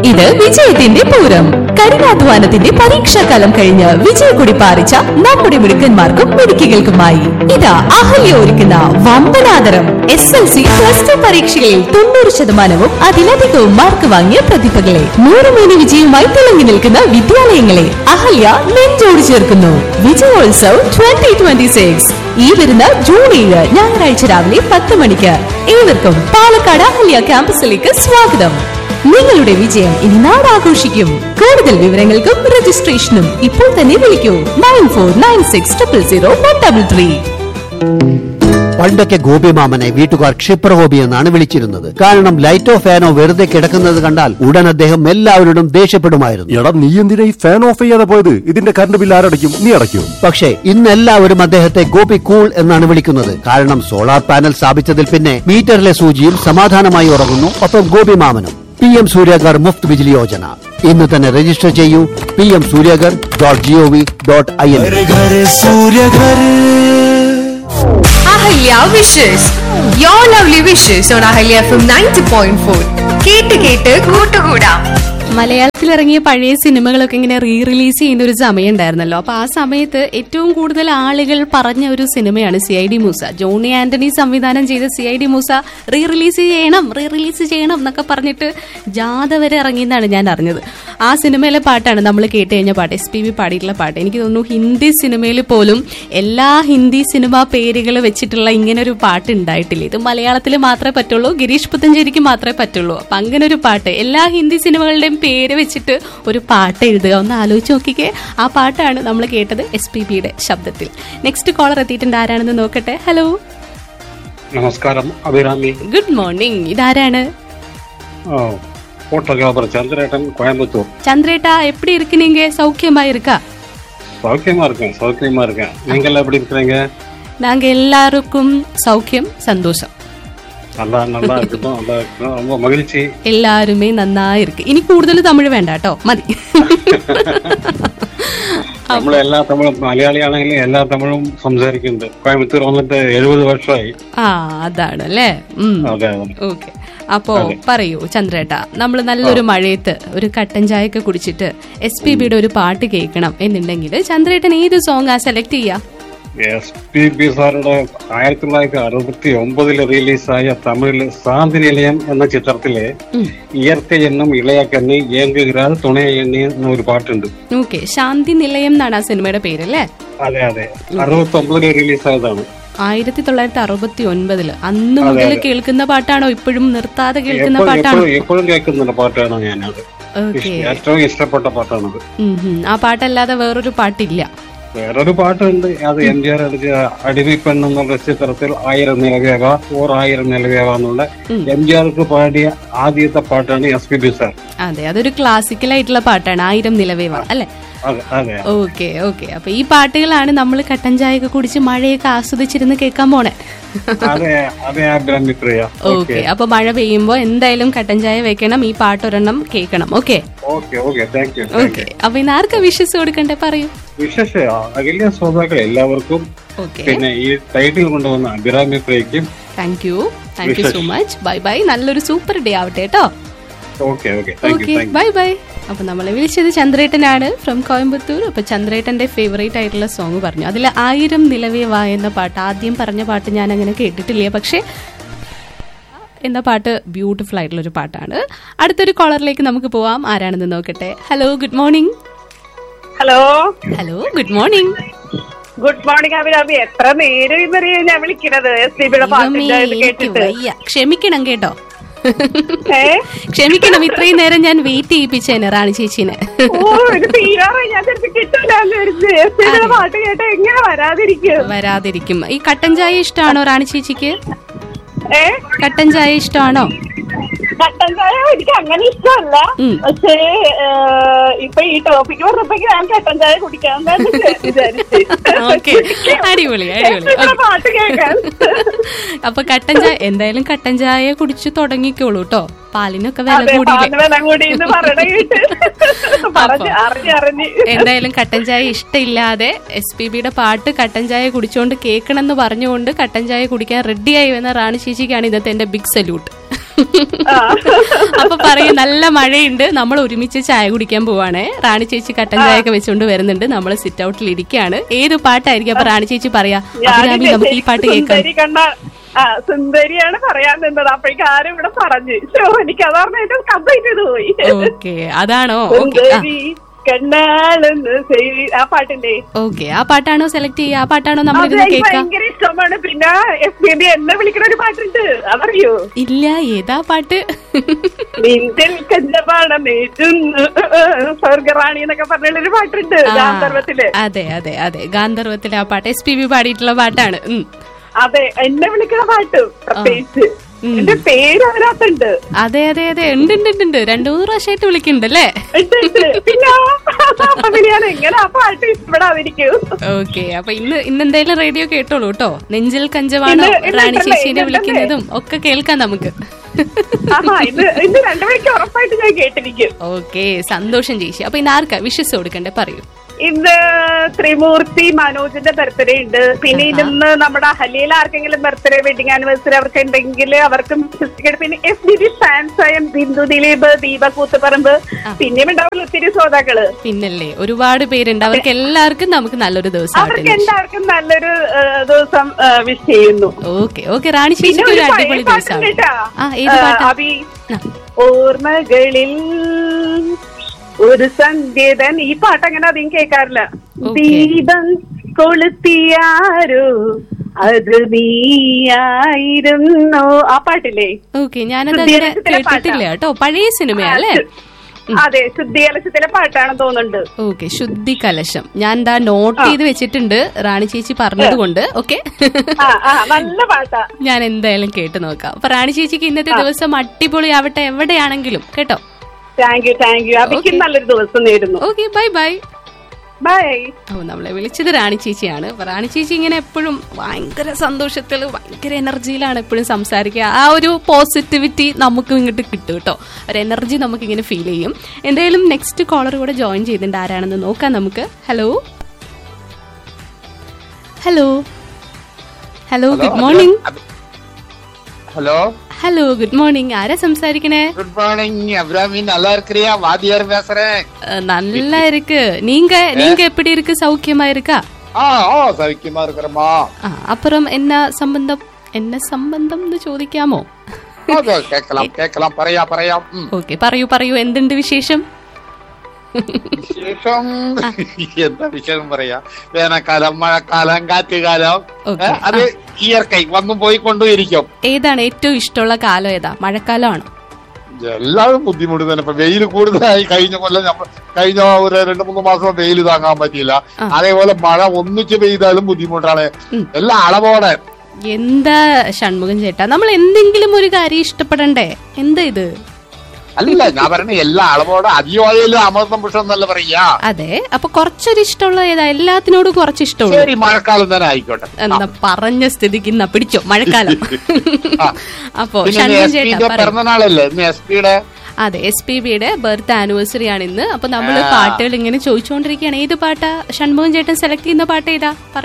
ഇത് വിജയത്തിന്റെ പൂരം കഠിനാധ്വാനത്തിന്റെ പരീക്ഷാകാലം കഴിഞ്ഞ് വിജയക്കൊടി പാറിച്ച നമ്മുടെ മിടുക്കന്മാർക്കും മിടുക്കികൾക്കുമായി ഇതാ അഹല്യ ഒരുക്കുന്ന വമ്പനാദരം S L C plus two പരീക്ഷകളിൽ തൊണ്ണൂറ് ശതമാനവും അതിലധികവും മാർക്ക് വാങ്ങിയ പ്രതിഭകളെ നൂറുമേനി വിജയവുമായി തിളങ്ങി നിൽക്കുന്ന വിദ്യാലയങ്ങളെ അഹല്യ നെഞ്ചോട് ചേർക്കുന്നു വിജയോത്സവ് ട്വന്റി ട്വന്റി സിക്സ് ഈ വരുന്ന ജൂൺ ഏഴ് ഞായറാഴ്ച രാവിലെ പത്ത് മണിക്ക് ഏവർക്കും പാലക്കാട് അഹല്യ ക്യാമ്പസിലേക്ക് സ്വാഗതം നിങ്ങളുടെ വിജയം ഇനി നാട് ആഘോഷിക്കും കൂടുതൽ വിവരങ്ങൾക്കും രജിസ്ട്രേഷനും ഇപ്പോൾ തന്നെ വിളിക്കൂ nine four nine six triple zero one double three പണ്ടൊക്കെ ഗോപിമാമനെ വീട്ടുകാർ ക്ഷിപ്രഗോപി എന്നാണ് വിളിച്ചിരുന്നത് കാരണം ലൈറ്റോ ഫാനോ വെറുതെ കിടക്കുന്നത് കണ്ടാൽ ഉടൻ അദ്ദേഹം എല്ലാവരോടും ദേഷ്യപ്പെടുമായിരുന്നു എടാ നീ എന്തിനാ ഈ ഫാൻ ഓഫ് ചെയ്യാതെ പോയത് ഇതിന്റെ കറണ്ട് ബില്ല് ആരടയ്ക്കും നീ അടയ്ക്കും പക്ഷേ ഇന്ന് എല്ലാവരും അദ്ദേഹത്തെ ഗോപി കൂൾ എന്നാണ് വിളിക്കുന്നത് കാരണം സോളാർ പാനൽ സ്ഥാപിച്ചതിൽ പിന്നെ മീറ്ററിലെ സൂചിയും സമാധാനമായി ഉറങ്ങുന്നു ഒപ്പം ഗോപിമാമനും പി എം സൂര്യഗർ മുഫ്ത് ബിജിലി യോജന ഇന്ന് തന്നെ രജിസ്റ്റർ ചെയ്യൂ P M Suryaghar dot G O V dot I N Ahalya wishes your lovely wishes on Ahalya F M ninety point four കേട്ട് കേട്ട് കൂട്ടുകൂടാം മലയാളത്തിൽ ഇറങ്ങിയ പഴയ സിനിമകളൊക്കെ ഇങ്ങനെ റീ റിലീസ് ചെയ്യുന്ന ഒരു സമയം ഉണ്ടായിരുന്നല്ലോ അപ്പൊ ആ സമയത്ത് ഏറ്റവും കൂടുതൽ ആളുകൾ പറഞ്ഞ ഒരു സിനിമയാണ് C I D Moosa Johny Antony സംവിധാനം ചെയ്ത C I D Moosa re release ചെയ്യണം റീ റിലീസ് ചെയ്യണം എന്നൊക്കെ പറഞ്ഞിട്ട് ജാഥ വരെ ഇറങ്ങിയെന്നാണ് ഞാൻ അറിഞ്ഞത് ആ സിനിമയിലെ പാട്ടാണ് നമ്മൾ കേട്ട് കഴിഞ്ഞ പാട്ട് എസ് പി ബി പാടിയിട്ടുള്ള പാട്ട് എനിക്ക് തോന്നുന്നു ഹിന്ദി സിനിമയിൽ പോലും എല്ലാ ഹിന്ദി സിനിമാ പേരുകൾ വെച്ചിട്ടുള്ള ഇങ്ങനെ ഒരു പാട്ട് ഉണ്ടായിട്ടില്ല ഇത് മലയാളത്തിൽ മാത്രമേ പറ്റുള്ളൂ ഗിരീഷ് പുത്തഞ്ചേരിക്ക് മാത്രമേ പറ്റുള്ളൂ അപ്പൊ അങ്ങനെ ഒരു പാട്ട് എല്ലാ ഹിന്ദി സിനിമകളുടെയും പേര് വെച്ചിട്ട് ഒരു പാട്ട് എഴുതുക ഒന്ന് ആലോചിച്ച് നോക്കിക്കേ ആ പാട്ടാണ് നമ്മൾ കേട്ടത് എസ് പി ബിയുടെ ശബ്ദത്തിൽ നെക്സ്റ്റ് കോളർ എത്തിയിട്ടുണ്ട് ആരാണെന്ന് നോക്കട്ടെ ഹലോ നമസ്കാരം അഭിരാമി ഗുഡ് മോർണിംഗ് ഇതാരാണ് போட்டோகிராஃபர் சந்திரேட்டன் கோயம்புத்தூர் ചന്ദ്രേട്ടാ എപ്പിടി ഇരിക്കുന്നீங்க சௌக்கியமா இருக்கா சௌக்கியமா இருக்கேன் சௌக்கியமா இருக்கேன் நீங்க எல்லாம் எப்படி இருக்கிறீங்க நாங்க எல்லாருக்கும் சௌக்கியம் சந்தோஷம் நல்லா நல்லா இருக்கட்டும் நல்லா இருக்கட்டும் ரொம்ப மகிழ்ச்சி എല്ലാരുമേ നന്നായി ഇരിക്ക് ഇനി കൂടുതൽ തമിഴ് വേണ്ട കേട്ടോ മതി നമ്മൾ എല്ലാ തമിഴും മലയാളിയാണെങ്കിലും എല്ലാ തമിഴും സംസാരിക്കുന്നുണ്ട് കോയമ്പത്തൂർ വന്നിട്ട് എഴുപത് വർഷമായി ആ അതാണ് അല്ലേ ഉം അതെ അതെ ഓക്കെ അപ്പോ പറയൂ ചന്ദ്രേട്ട നമ്മൾ നല്ലൊരു മഴയത്ത് ഒരു കട്ടൻ ചായയൊക്കെ കുടിച്ചിട്ട് എസ് പി ബിയുടെ ഒരു പാട്ട് കേൾക്കണം എന്നുണ്ടെങ്കിൽ ചന്ദ്രേട്ടൻ ഏത് സോങ്ങാ സെലക്ട് ചെയ്യാ എസ് പി ബി സാറുടെ ആയിരത്തി തൊള്ളായിരത്തി അറുപത്തി ഒമ്പതിൽ റിലീസായ തമിഴില് സാന്തി നിലയം എന്ന ചിത്രത്തിലെ ഇയർക്കை എന്നും ഇളയ കണ്ണി ഏങ്കുகிறாൾ തുണയ എണ്ണി എന്ന ഒരു പാട്ടുണ്ട് ഓക്കെ ശാന്തി നിലയം എന്നാണ് ആ സിനിമയുടെ പേര് അല്ലേ അതെ അതെ അറുപത്തി ഒമ്പതില് റിലീസായതാണ് ആയിരത്തി തൊള്ളായിരത്തി അറുപത്തി ഒൻപതില് അന്ന് മുതൽ കേൾക്കുന്ന പാട്ടാണോ ഇപ്പോഴും നിർത്താതെ കേൾക്കുന്ന എപ്പോഴും പാട്ടാണോ എപ്പോഴും എപ്പോഴും കേൾക്കുന്നുണ്ട് പാട്ടാണ് ഞാനത് ഓക്കെ ഏറ്റവും ഇഷ്ടപ്പെട്ട പാട്ടാണത് ആ പാട്ടല്ലാതെ വേറൊരു പാട്ടില്ല വേറൊരു പാട്ടുണ്ട് അത് എം ജി ആർ അടിച്ച അടിമപ്പെണ്ണ് എന്നുള്ള ചിത്രത്തിൽ ആയിരം നിലവേവ ഓർ ആയിരം നിലവേവ എന്നുള്ള എം ജി ആർക്ക് പാടിയ ആദ്യത്തെ പാട്ടാണ് എസ് പി ബി സാർ അതെ അതൊരു ക്ലാസിക്കൽ ആയിട്ടുള്ള പാട്ടാണ് ആയിരം നിലവേവ അല്ലെ അതെ അതെ ഓക്കെ ഓക്കെ അപ്പൊ ഈ പാട്ടുകളാണ് നമ്മൾ കട്ടൻ ചായയൊക്കെ കുടിച്ച് മഴയൊക്കെ ആസ്വദിച്ചിരുന്ന് കേൾക്കാൻ പോണേ അതെ അതെ അഭിരാമി പ്രിയ ഓക്കെ അപ്പൊ മഴ പെയ്യുമ്പോ എന്തായാലും കട്ടൻ ചായ വെക്കണം ഈ പാട്ടൊരെണ്ണം കേൾക്കണം okay okay okay thank you okay അപ്പൊ ഇന്ന് ആർക്കാ വിശ്വസ് കൊടുക്കണ്ടേ പറയൂ വിശേഷ അഖില ശ്രോതാക്കൾ എല്ലാവർക്കും ഓക്കെ പിന്നെ ഈ ടൈറ്റിൽ കൊണ്ടുവന്ന അഭിരാമി പ്രിയക്കും thank you thank you so much bye bye നല്ലൊരു സൂപ്പർ ഡേ ആവട്ടെ കേട്ടോ okay okay thank you okay thank you bye bye അപ്പൊ നമ്മളെ വിളിച്ചത് ചന്ദ്രേട്ടനാണ് ഫ്രം കോയമ്പത്തൂർ അപ്പൊ ചന്ദ്രേട്ടന്റെ ഫേവറേറ്റ് ആയിട്ടുള്ള സോങ് പറഞ്ഞു അതിൽ ആയിരം നിലവേ വാ എന്ന പാട്ട് ആദ്യം പറഞ്ഞ പാട്ട് ഞാൻ അങ്ങനെ കേട്ടിട്ടില്ല പക്ഷെ എന്ന പാട്ട് ബ്യൂട്ടിഫുൾ ആയിട്ടുള്ള ഒരു പാട്ടാണ് അടുത്തൊരു കോളറിലേക്ക് നമുക്ക് പോവാം ആരാണെന്ന് നോക്കട്ടെ hello good morning hello hello good morning good morning Abhirami എത്ര നേരം ഇന്നറിയ ഞാൻ വിളിക്കണത് എസ് ഡി ബിയുടെ പാട്ടിന്റെ ഇത് കേട്ടിട്ട് വയ്യ ക്ഷമിക്കണം കേട്ടോ ഏ ക്ഷമിക്കണം ഇത്രയും നേരം ഞാൻ വെയിറ്റ് ചെയ്യിപ്പിച്ചേനെ റാണി ചേച്ചീനെ ഓ ഇത് തീരാറായി ഞാൻ ചിലപ്പോ കിട്ടില്ല എസ് ഡി ബിയുടെ പാട്ട് കേട്ട എങ്ങനെ വരാതിരിക്കും വരാതിരിക്കും ഈ കട്ടൻ ചായ ഇഷ്ടമാണോ റാണി ചേച്ചിക്ക് ഏ കട്ടൻ ചായ ഇഷ്ടമാണോ കട്ടൻ ചായ എനിക്ക് അങ്ങനെ ഇഷ്ടമല്ല ഉം. പക്ഷേ ഏ, ഇപ്പൊ ഈ ടോപ്പിക്ക് പറഞ്ഞപ്പോഴേക്ക് ഞാൻ കട്ടൻ ചായ കുടിക്കാൻ തന്നെ വിചാരിച്ചു ഓക്കെ അടിപൊളി അടിപൊളി ഇവിടെ പാട്ട് കേൾക്കാൻ അപ്പൊ കട്ടൻ ചായ എന്തായാലും കട്ടൻ ചായ കുടിച്ചു തുടങ്ങിക്കോളൂ കേട്ടോ പാലിനൊക്കെ വില അതെ കൂടിയില്ലേ പാലിന് വില കൂടി എന്ന് പറയണ കേട്ട് പറഞ്ഞ് അറിഞ്ഞ് അറിഞ്ഞ് എന്തായാലും കട്ടൻ ചായ ഇഷ്ടമില്ലാതെ എസ് പി ബിയുടെ പാട്ട് കട്ടൻ ചായ കുടിച്ചുകൊണ്ട് കേൾക്കണമെന്ന് പറഞ്ഞുകൊണ്ട് കട്ടൻ ചായ കുടിക്കാൻ റെഡിയായി വന്ന റാണി ചേച്ചിക്കാണ് ഇന്നത്തെ എന്റെ ബിഗ് സല്യൂട്ട് ആ. അപ്പൊ പറയും നല്ല മഴയുണ്ട് നമ്മൾ ഒരുമിച്ച് ചായ കുടിക്കാൻ പോവാണ് റാണി ചേച്ചി കട്ടൻ ചായ ഒക്കെ വെച്ചുകൊണ്ട് വരുന്നുണ്ട് നമ്മൾ സിറ്റ് ഔട്ടിൽ ഇരിക്കുകയാണ് ഏത് പാട്ടായിരിക്കും അപ്പൊ റാണി ചേച്ചി പറയാ അഭിരാമി നമുക്ക് ഈ പാട്ട് കേൾക്കാം സുന്ദരി കണ്ട ആ സുന്ദരിയാണ് പറയാൻ നിന്നത് അപ്പോഴേക്കും ആരും ഇവിടെ പറഞ്ഞു ഷോ എനിക്ക് അതാർന്ന് ഏറ്റവും കംപ്ലീറ്റ് ചെയ്ത് പോയി ഓക്കെ അതാണോ ഓക്കെ ആ സുന്ദരി കണ്ണാളെന്ന് സേവി- ആ പാട്ടിന്റെ ഓക്കെ ആ പാട്ടാണോ സെലക്ട് ചെയ്യുക ആ പാട്ടാണോ നമ്മൾ അത് ഇരുന്ന് എനിക്ക് കേൾക്കാം ഭയങ്കര ഇഷ്ടമാണ് പിന്നെ എഫ് ബി ബി എന്നെ വിളിക്കുന്ന ഒരു പാട്ടുണ്ട് അതറിയോ ഇല്ല ഏതാ പാട്ട് നിന്റെ കഞ്ചപാടമേറ്റുന്നു സ്വർഗറാണി എന്നൊക്കെ പറഞ്ഞുള്ളൊരു പാട്ടുണ്ട് ആ, ഗാന്ധർവത്തില് അതെ അതെ അതെ ഗാന്ധർവത്തിലെ ആ പാട്ട് എസ് പി ബി പാടിയിട്ടുള്ള പാട്ടാണ് ഉം. അതെ എന്നെ വിളിക്കുന്ന പാട്ട് പ്രത്യേകിച്ച് എന്റെ പേര് അതിനകത്തുണ്ട് അതെ അതെ അതെ ഉണ്ട് ഉണ്ട് ഉണ്ട്, ഉണ്ട് രണ്ടു മൂന്ന് പ്രാവശ്യമായിട്ട് വിളിക്കുന്നുണ്ട് അല്ലേ ഉണ്ട്, ഉണ്ട്. പിന്നെ പിന്നെ ഞാൻ എങ്ങനെ ആ പാട്ട് ഇഷ്ടപ്പെടാതിരിക്കും ഓക്കെ അപ്പൊ ഇന്ന് ഇന്ന് എന്തായാലും റേഡിയോ കേട്ടോളൂ കേട്ടോ നെഞ്ചിൽ കഞ്ചവാണോ ഇന്ന് ഇന്ന് റാണി ഉണ്ടല്ലേ, ചേച്ചീനെ ഇന്ന് വിളിക്കുന്നതും ഒക്കെ കേൾക്കാം നമുക്ക് ആഹാ ഇന്ന് ഇന്ന് രണ്ടു മണിക്ക് ഉറപ്പായിട്ട് ഞാൻ കേട്ടിരിക്കും ഓക്കെ സന്തോഷം ചേച്ചി അപ്പൊ ഇന്ന് ആർക്കാ വിശ്വസ് കൊടുക്കണ്ടേ പറയൂ ഇന്ന് ത്രിമൂർത്തി മനോജിന്റെ ബർത്ത്ഡേ ഉണ്ട് പിന്നെ ഇന്ന് നമ്മുടെ അഹലിയിൽ ആർക്കെങ്കിലും ബർത്ത്ഡേ വെഡിങ് ആനിവേഴ്സറി അവർക്ക് ഉണ്ടെങ്കിൽ അവർക്കും വിശ്വസിക്കണം പിന്നെ എസ് ഡി ബി ഫാൻസ് ആയ ബിന്ദു ദിലീപ് ദീപ കൂത്തുപറമ്പ് പിന്നെയും ഉണ്ടാവില്ല ഒത്തിരി ശ്രോതാക്കള് പിന്നല്ലേ ഒരുപാട് പേരുണ്ട് അവർക്ക് എല്ലാവർക്കും നമുക്ക് നല്ലൊരു ദിവസം അവർക്ക് എല്ലാവർക്കും നല്ലൊരു ആ, ദിവസം വിഷ് ചെയ്യുന്നു ഓക്കെ ഓക്കെ റാണി പിന്നെ ചേച്ചിക്ക് ഒരു ഒരു പഴയ അടിപൊളി പാട്ടുണ്ട് ദിവസമാണ് കേട്ടാ. ആ ഏത് ആ, പാട്ടാ അഭി ആ. ഓർമ്മകളിൽ ഒരു സന്ധ്യതൻ ഈ പാട്ട് അങ്ങനെ അധികം കേൾക്കാറില്ല ഓക്കേ. ദീപം കൊളുത്തിയാരോ അത് നീയായിരുന്നു ആ പാട്ടില്ലേ ഓക്കെ ഞാനത് അങ്ങനെ ശുദ്ധീകരണത്തിലെ കേട്ടിട്ടില്ല പാട്ടാ. കേട്ടോ പഴയ സിനിമയല്ലേ അതെ ശുദ്ധികലശത്തിലെ പാട്ടാണെന്ന് തോന്നുന്നുണ്ട് ഓക്കെ ശുദ്ധി കലശം ഞാൻ എന്താ നോട്ട് ചെയ്ത് വെച്ചിട്ടുണ്ട് റാണി ചേച്ചി പറഞ്ഞത് കൊണ്ട് ഓക്കെ ആ ആ നല്ല പാട്ടാ ഞാൻ എന്തായാലും കേട്ട് നോക്കാം അപ്പൊ റാണി ചേച്ചിക്ക് ഇന്നത്തെ ദിവസം അടിപൊളി ആവട്ടെ എവിടെയാണെങ്കിലും കേട്ടോ താങ്ക് യു താങ്ക് യു അഭിക്കും Okay. നല്ലൊരു ദിവസം നേരുന്നു ഓക്കെ ബൈ ബൈ ബൈ ഓ നമ്മളെ വിളിച്ചത് റാണി ചേച്ചിയാണ് അപ്പൊ റാണി ചേച്ചി ഇങ്ങനെ എപ്പോഴും ഭയങ്കര സന്തോഷത്തിൽ ഭയങ്കര എനർജിയിലാണ് എപ്പോഴും സംസാരിക്കുക ആ ഒരു പോസിറ്റിവിറ്റി നമുക്ക് ഇങ്ങോട്ട് കിട്ടും കേട്ടോ ഒരു എനർജി നമുക്ക് ഇങ്ങനെ ഫീൽ ചെയ്യും എന്തായാലും നെക്സ്റ്റ് കോളർ കൂടെ ജോയിൻ ചെയ്തിട്ടുണ്ട് ആരാണെന്ന് നോക്കാം നമുക്ക് hello hello hello good morning hello hello good morning யார சம்சாரிக்கனே குட் மார்னிங் அபிராமி நல்லா இருக்கிறியா வாத்தியார் பேசுறேன் அஹ், நல்லா இருக்கு நீங்க நீங்க எப்படி இருக்கு சௌக்கியமா இருக்கா ஆ ஓ சௌக்கியமா இருக்கிறோமா ആ, അപ്പുറം എന്നാ സംബന്ധം എന്നെ സംബന്ധം എന്ന് ചോദിക്കാമോ ஓகே, கேட்கலாம் கேட்கலாம் പറയാ പറയാം ഉം. ഓക്കെ പറയൂ പറയൂ എന്തുണ്ട് വിശേഷം വിശേഷം എന്താ വിശേഷം പറയാ വേനൽക്കാലം മഴക്കാലം കാറ്റുകാലം Okay. ഏ, അത് ഇയർക്കൈ വന്നും പോയി കൊണ്ടുമിരിക്കും ഏതാണ് ഏറ്റവും ഇഷ്ടമുള്ള കാലം ഏതാ മഴക്കാലമാണോ എല്ലാവരും ബുദ്ധിമുട്ട് തന്നെ ഇപ്പൊ വെയിൽ കൂടുതലായി കഴിഞ്ഞ കൊല്ലം നമ്മൾ കഴിഞ്ഞ ഒരു രണ്ട് മൂന്ന് മാസം വെയിൽ താങ്ങാൻ പറ്റിയില്ല അതേപോലെ മഴ ഒന്നിച്ച് പെയ്താലും ബുദ്ധിമുട്ടാണ് എല്ലാം അളവോടെ എന്താ ഷൺമുഖം ചേട്ടാ നമ്മൾ എന്തെങ്കിലും ഒരു കാര്യം ഇഷ്ടപ്പെടണ്ടേ എന്താ ഇത് അല്ല ഞാൻ പറഞ്ഞ എല്ലാ അളവോടെ അധികമായാലും അമൃതം പുഷ്പം എന്നല്ല പറയാ അതെ അപ്പൊ കുറച്ചൊരു ഇഷ്ടമുള്ള ഏതാ എല്ലാത്തിനോടും കുറച്ച് ഇഷ്ടമുള്ളൂ ശരി മഴക്കാലം തന്നെ ആയിക്കോട്ടെ എന്നാ പറഞ്ഞ സ്ഥിതിക്ക് ഇന്നാ പിടിച്ചോ മഴക്കാലം ആ. അപ്പോ പിന്നെ ഷൺമുഖം എസ് ചേട്ടാ പിന്റെ പറയൂ പിറന്നാളല്ലേ ഇന്ന് എസ് പിയുടെ അതെ എസ് പി ബിയുടെ ബർത്ത് ആനിവേഴ്സറി ആണ് ഇന്ന് അപ്പൊ നമ്മൾ ആ. പാട്ടുകൾ ഇങ്ങനെ ചോദിച്ചുകൊണ്ടിരിക്കുകയാണ് ഏത് പാട്ടാ ഷൺമുഖം ചേട്ടൻ സെലക്ട് ചെയ്യുന്ന പാട്ട് ഏതാ പറയൂ